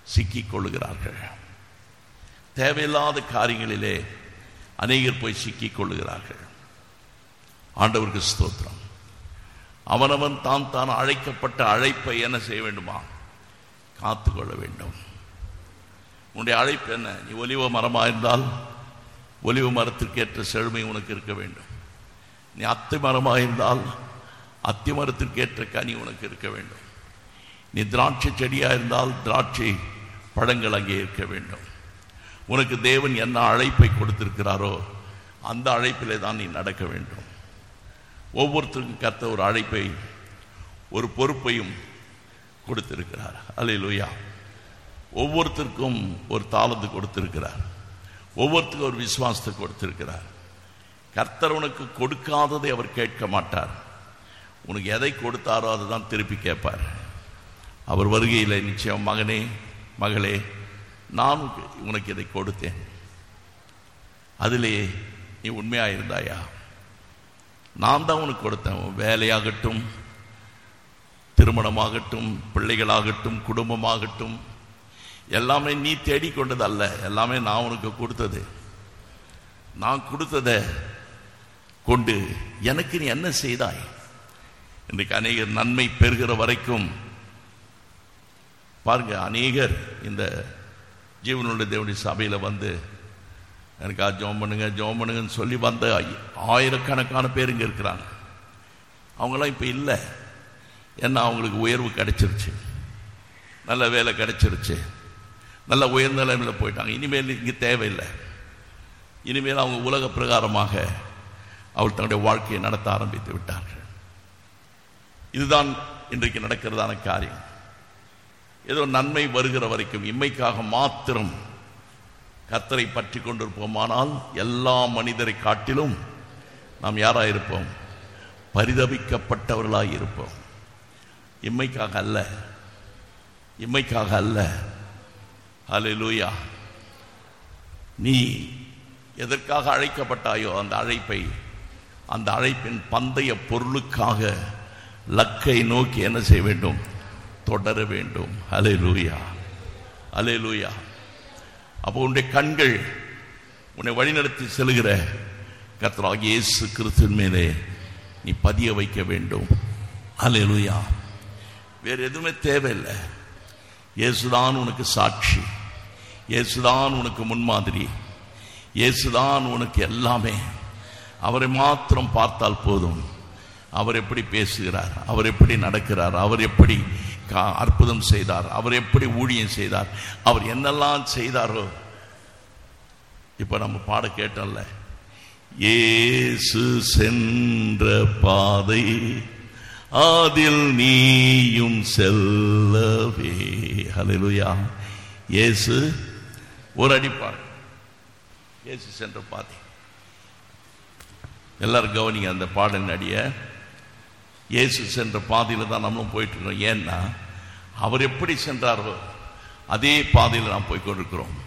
சிக்கிக் கொள்ளுகிறார்கள் தேவையில்லாத காரியங்களிலே அநேகர் போய் சிக்கிக் கொள்ளுகிறார்கள் ஆண்டவருக்கு ஸ்தோத்திரம் அவனவன் தான் தான் அழைக்கப்பட்ட அழைப்பை என்ன செய்ய வேண்டுமா காத்துக்கொள்ள வேண்டும் உன்னுடைய அழைப்பு என்ன நீ ஒலிவ மரமாக இருந்தால் ஒலிவ மரத்திற்கு ஏற்ற செழுமை உனக்கு இருக்க வேண்டும் நீ அத்தி மரமாக இருந்தால் அத்தி மரத்திற்கு ஏற்ற கனி உனக்கு இருக்க வேண்டும் நீ திராட்சை செடியா இருந்தால் திராட்சை பழங்கள் அங்கே இருக்க வேண்டும் உனக்கு தேவன் என்ன அழைப்பை கொடுத்திருக்கிறாரோ அந்த அழைப்பிலே தான் நீ நடக்க வேண்டும் ஒவ்வொருத்தருக்கும் கத்த ஒரு அழைப்பை ஒரு பொறுப்பையும் கொடுத்திருக்கிறார் அல்லேலூயா ஒவ்வொருத்தருக்கும் ஒரு தாளந்து கொடுத்திருக்கிறார் ஒவ்வொருத்தருக்கும் ஒரு விசுவாசத்தை கொடுத்திருக்கிறார் கர்த்தர் உனக்கு கொடுக்காததை அவர் கேட்க மாட்டார் உனக்கு எதை கொடுத்தாரோ அதை தான் திருப்பி கேட்பார் அவர் வருகையில் நிச்சயம் மகனே மகளே நான் உனக்கு- உனக்கு இதை கொடுத்தேன் அதிலே நீ உண்மையாக இருந்தாயா நான் தான் உனக்கு கொடுத்தேன் உன் வேலையாகட்டும் திருமணமாகட்டும் பிள்ளைகளாகட்டும் குடும்பமாகட்டும் எல்லாமே நீ தேடிக்கொண்டது அல்ல எல்லாமே நான் உனக்கு கொடுத்தது நான் கொடுத்ததை கொண்டு எனக்கு நீ என்ன செய்தாய் இன்றைக்கு அநேகர் நன்மை பெறுகிற வரைக்கும் பாருங்க அநேகர் இந்த ஜீவனுள்ள தேவனுடைய சபையில் வந்து எனக்கா ஜோம் பண்ணுங்க ஜோம் பண்ணுங்கன்னு சொல்லி வந்த ஆயிரக்கணக்கான பேர் இங்கே இருக்கிறாங்க அவங்களாம் இப்போ இல்லை ஏன்னா அவங்களுக்கு உயர்வு கிடைச்சிருச்சு நல்ல வேலை கிடைச்சிருச்சு நல்ல உயர்ந்த நிலைமையில் போயிட்டாங்க இனிமேல் இங்கே தேவையில்லை இனிமேல் அவங்க உலக பிரகாரமாக அவர் தன்னுடைய வாழ்க்கையை நடத்த ஆரம்பித்து விட்டார்கள் இதுதான் இன்றைக்கு நடக்கிறதான காரியம் ஏதோ நன்மை வருகிற வரைக்கும் இம்மைக்காக மாத்திரம் கர்த்தரை பற்றி கொண்டிருப்போமானால் எல்லா மனிதரை காட்டிலும் நாம் யாராக இருப்போம் பரிதபிக்கப்பட்டவர்களாக இருப்போம் இம்மைக்காக அல்ல இம்மைக்காக அல்ல ஹalleluya நீ எதற்காக அழைக்கப்பட்டாயோ அந்த அழைப்பை அந்த அழைப்பின் பந்தய பொருளுக்காக லக்கை நோக்கி என்ன செய்ய வேண்டும் தொடர வேண்டும் ஹalleluya ஹalleluya அப்போ உன்னுடைய கண்கள் உன்னை வழிநடத்தி செல்கிற கர்த்தராகிய இயேசு கிறிஸ்துவின் மேலே நீ பதிய வைக்க வேண்டும் ஹalleluya வேறு எதுவுமே தேவையில்லை இயேசுதான் உனக்கு சாட்சி இயேசுதான் உனக்கு முன்மாதிரி இயேசுதான் உனக்கு எல்லாமே அவரை மாத்திரம் பார்த்தால் போதும் அவர் எப்படி பேசுகிறார் அவர் எப்படி நடக்கிறார் அவர் எப்படி கா- அற்புதம் செய்தார் அவர் எப்படி ஊழியம் செய்தார் அவர் என்னெல்லாம் செய்தாரோ இப்ப நம்ம பாட கேட்டோம்ல இயேசு சென்ற பாதை அதில் நீயும் செல்லவே ஹalleluya இயேசு ஒரு அடிப்பார் இயேசு சென்ற பாதை எல்லாரும் கவனிங்க அந்த பாடலின் அடிய இயேசு சென்ற பாதையில் தான் நம்மளும் போயிட்டு இருக்கோம் ஏன்னா அவர் எப்படி சென்றாரோ அதே பாதையில் நாம் போய் கொண்டிருக்கிறோம்